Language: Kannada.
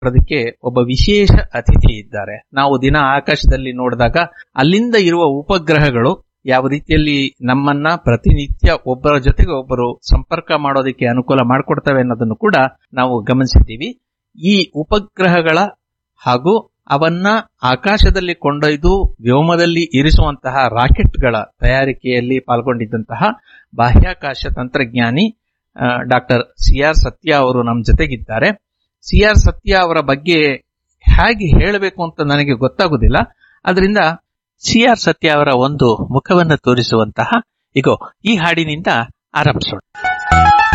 ಅದಕ್ಕೆ ಒಬ್ಬ ವಿಶೇಷ ಅತಿಥಿ ಇದ್ದಾರೆ ನಾವು ದಿನ ಆಕಾಶದಲ್ಲಿ ನೋಡಿದಾಗ ಅಲ್ಲಿಂದ ಇರುವ ಉಪಗ್ರಹಗಳು ಯಾವ ರೀತಿಯಲ್ಲಿ ನಮ್ಮನ್ನ ಪ್ರತಿನಿತ್ಯ ಒಬ್ಬರ ಜೊತೆಗೆ ಒಬ್ಬರು ಸಂಪರ್ಕ ಮಾಡೋದಕ್ಕೆ ಅನುಕೂಲ ಮಾಡಿಕೊಡ್ತವೆ ಅನ್ನೋದನ್ನು ಕೂಡ ನಾವು ಗಮನಿಸಿದ್ದೀವಿ ಈ ಉಪಗ್ರಹಗಳ ಹಾಗೂ ಅವನ್ನ ಆಕಾಶದಲ್ಲಿ ಕೊಂಡೊಯ್ದು ವ್ಯೋಮದಲ್ಲಿ ಇರಿಸುವಂತಹ ರಾಕೆಟ್ಗಳ ತಯಾರಿಕೆಯಲ್ಲಿ ಪಾಲ್ಗೊಂಡಿದ್ದಂತಹ ಬಾಹ್ಯಾಕಾಶ ತಂತ್ರಜ್ಞಾನಿ ಡಾಕ್ಟರ್ ಸಿ ಆರ್ ಸತ್ಯ ಅವರು ನಮ್ಮ ಜೊತೆಗಿದ್ದಾರೆ ಸಿ ಆರ್ ಸತ್ಯ ಅವರ ಬಗ್ಗೆ ಹೇಗೆ ಹೇಳಬೇಕು ಅಂತ ನನಗೆ ಗೊತ್ತಾಗುದಿಲ್ಲ ಅದರಿಂದ ಸಿ ಆರ್ ಸತ್ಯ ಅವರ ಒಂದು ಮುಖವನ್ನು ತೋರಿಸುವಂತಹ ಇಗೋ ಈ ಹಾಡಿನಿಂದ ಆರಂಭಿಸೋಣ